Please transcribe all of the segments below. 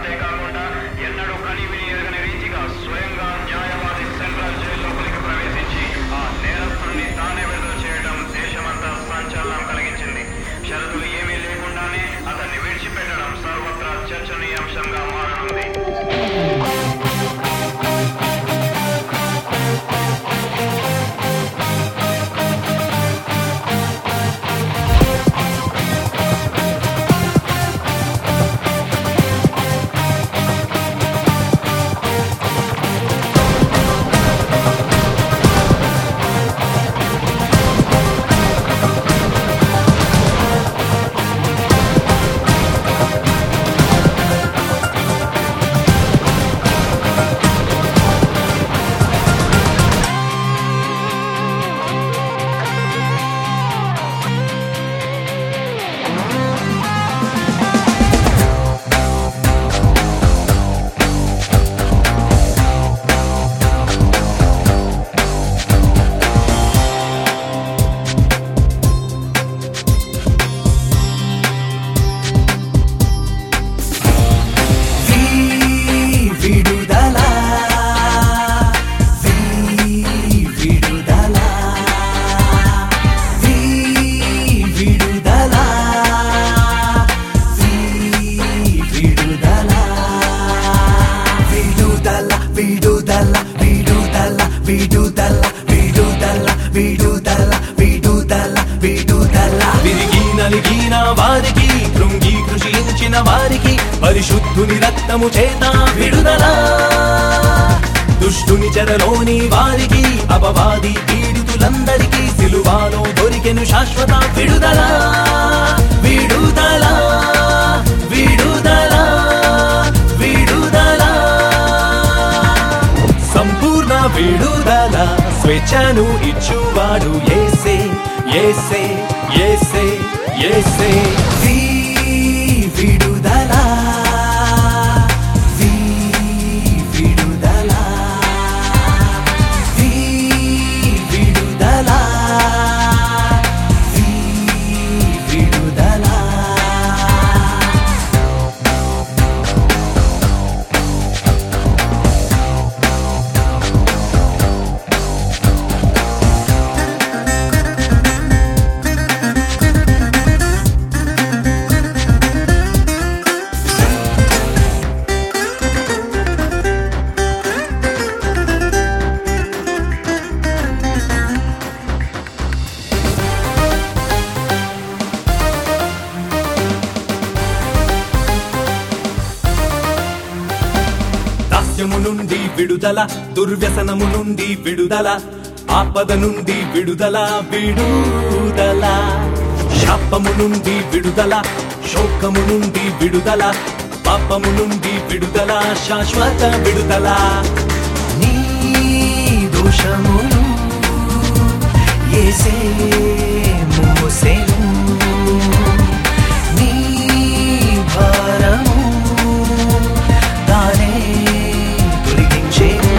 అంతేకాకుండా ఎన్నడూ కనివిని ఎరగని రీతిగా స్వయంగా న్యాయవాది సెంట్రల్ జైలు లోపలికి ప్రవేశించి ఆ నేరస్తుడిని తానే విడుదల చేయడం దేశమంతా సంచలనం కలిగించింది షరతులు ఏమీ లేకుండానే అతన్ని విడిచిపెట్టడం సర్వత్రా చర్చనీయాంశంగా మారనుంది విడుదల విడుదల విడుదల విడుదల విడుదల విడుదల విడుదల విడుదల విడుదల విడుదల విడుదల విడుదల విరిగి నలిగిన వారికి కృంగి కృషించిన వారికి పరిశుద్ధుని రక్తము చేత విడుదల దుష్టుని చెరలోని వారికి అపవాది పీడితులందరికీ సిలువాలో దొరికెను శాశ్వత విడుదల విడుదల విడుదల విడుదల సంపూర్ణ విడుదల స్వేచ్ఛను ఇచ్చువాడు ఏసే ఏసే ఏసే ఏసే వి విడుదల వి విడుదల వి విడుదల వి విడుదల దాస్యము నుండి విడుదల దుర్వ్యసనము నుండి విడుదల ఆపద నుండి విడుదల విడుదల శాపము నుండి విడుదల శోకము నుండి విడుదల పాపము నుండి విడుదల శాశ్వత విడుదల నీ దోషమును ఏసే మోసెను నీ భారము తానే తొలగించెను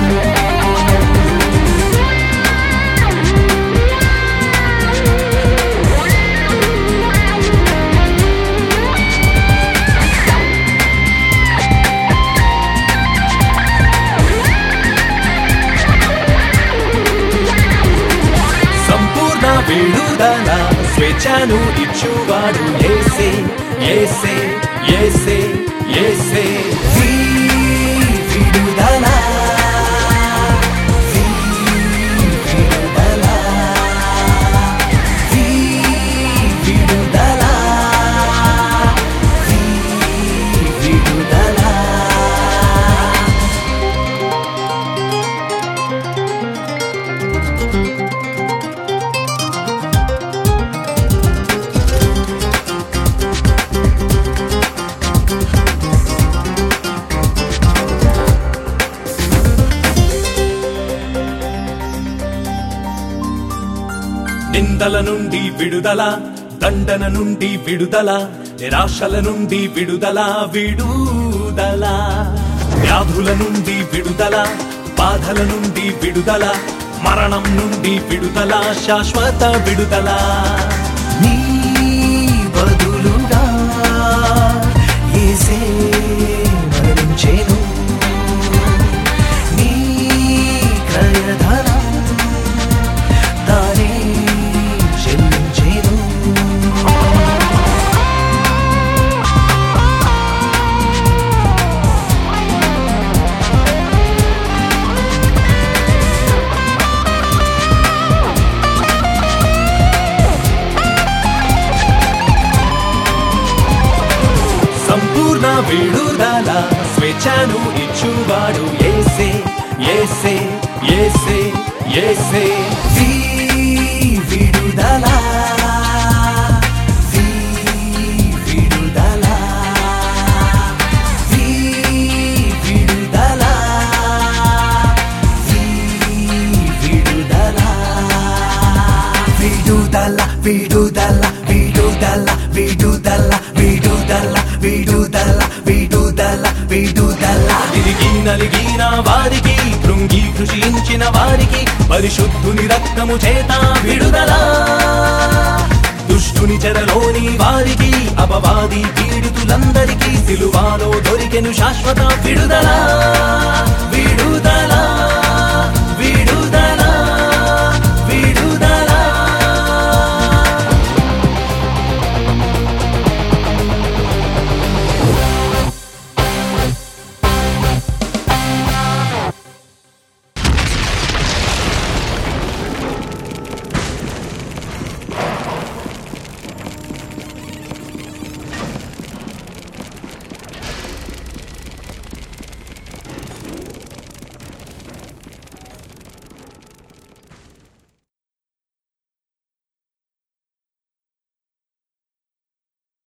సంపూర్ణ విడుదల స్వేచ్ఛను ఇచ్చువాడు ఏసే ఏసే ఏసే ఏసే వి విడుదల వి విడుదల వి విడుదల వి విడుదల నిందల నుండి విడుదల దండన నుండి విడుదల నిరాశల నుండి విడుదల విడుదల వ్యాధుల నుండి విడుదల బాధల నుండి విడుదల మరణం నుండి విడుదల శాశ్వత విడుదల నీ బదులుగా యేసే మరణించెను. స్వేచ్ఛను ఇచ్చువాడు ఏసే ఏసే ఏసే ఏసే వీ విడుదల వీ విడుదల వీ విడుదల వీ విడుదల విడుదల విడుదల విడుదల విడుదల విడుదల విడుదల విడుదల విడుదల తిరిగి నలిగిన వారికి కృంగి కృషించిన వారికి పరిశుద్ధుని రక్తము చేత విడుదల దుష్టుని చెరలోని వారికి అపవాది పీడితులందరికీ సిలువాలో దొరికెను శాశ్వత విడుదల